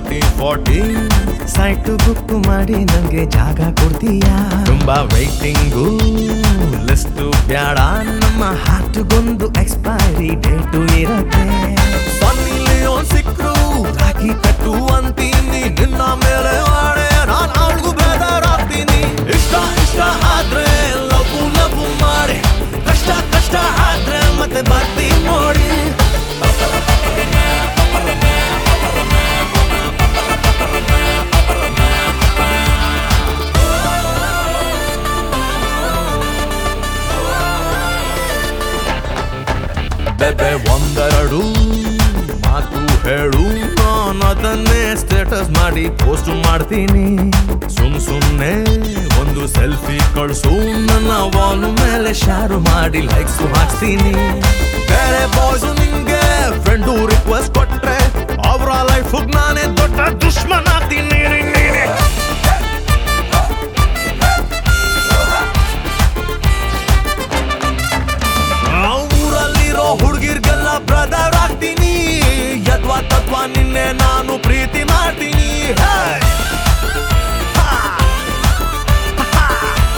Thirty forty site book ಮಾಡಿ ನಂಗೆ ಜಾಗ ಕೊಡ್ತೀಯಾ ತುಂಬಾ ವೈಟಿಂಗು ಲಿಸ್ಟ್ ಬ್ಯಾಡ ನಮ್ಮ ಹಾರ್ಟ್ಗೊಂದು ಎಕ್ಸ್ಪೈರಿ ಡೇಟು ಇರತ್ತೆ ಸನ್ನಿ ಲಿಯೋನ್ ಸಿಕ್ರು ರಾಗಿ ಕಟ್ಟು ಅಂತೀನಿ ನಿನ್ನ ಮೇಲೆ ಆಣೆ ನಾನು ಅವಳಿಗೂ ಬೇಜಾರಾಗ್ತೀನಿ ಇಷ್ಟ ಇಷ್ಟ ಆದ್ರೆ ಲಘು ಲಘು ಮಾಡಿ ಕಷ್ಟ ಕಷ್ಟ ಆದ್ರೆ ಮತ್ತೆ ಬರ್ತೀನಿ ನೋಡಿ ಬೆಬೆ ಒಂದೆರಡು ಮಾತು ಹೇಳು ನಾನು ಅದನ್ನೇ ಸ್ಟೇಟಸ್ ಮಾಡಿ ಪೋಸ್ಟ್ ಮಾಡ್ತೀನಿ ಸುಮ್ ಸುಮ್ನೆ ಒಂದು ಸೆಲ್ಫಿ ಕಳ್ಸು ನನ್ನ ವಾಲ್ ಮೇಲೆ ಶಾರು ಮಾಡಿ ಲೈಕ್ಸ್ ಹಾಕ್ತೀನಿ ಬೇರೆ ಬಾಯ್ಸ್ ನಿಂಗೆ ಫ್ರೆಂಡು ರಿಕ್ವೆಸ್ಟ್ ಕೊಟ್ರೆ ಅವರ ಲೈಫ್ ನಾನೇ ದೊಡ್ಡ ದುಶ್ಮನ್ ಆಗ್ತೀನಿ ನೀನೆ ಆ ಊರಲ್ಲಿರೋ ಹುಡುಗಿರ್ಗೆಲ್ಲ ಬ್ರದರ್ ಆಗ್ತೀನಿ ಯದ್ವಾ ತತ್ವ ನಿನ್ನೆ ನಾನು ಪ್ರೀತಿ ಮಾಡ್ತೀನಿ ಹೇ! ಹಾ! ಹಾ!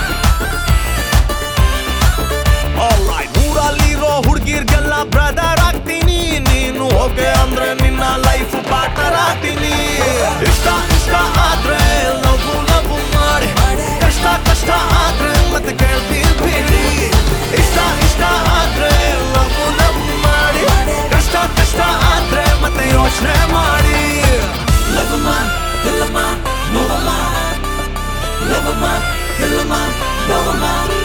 Alright, ಊರಲ್ಲಿರೋ ಹುಡುಗಿರ್ಗೆಲ್ಲ ಬ್ರದರ್ ಆಗ್ತೀನಿ ನೀನು ಓಕೆ ಅಂದ್ರೆ ನಿನ್ನ ಲೈಫ್ ಪಾರ್ಟ್ನರ್ ಆಗ್ತೀನಿ ಇಷ್ಟ ಇಷ್ಟ ಆದ್ರೆ ಲಘು ಲಘು ಮಾಡಿ ಕಷ್ಟ ಕಷ್ಟ ಆದ್ರೆ ಮತ್ತೆ ಕೇಳ್ತೀನಿ ಬಿಡಿ ಇಷ್ಟ ಇಷ್ಟ ಆದ್ರೆ ಲಘು ಲಘು ಮಾಡಿ ಕಷ್ಟ ಕಷ್ಟ ಆದ್ರೆ ಮತ್ತೆ ಯೋಚನೆ ಮಾಡಿ ಲಘುಮ ಇಲ್ಲಮ್ಮ ನೋವಮ್ಮ ಲಘುಮ ಇಲ್ಲಮ್ಮ ನೋವಮ್ಮ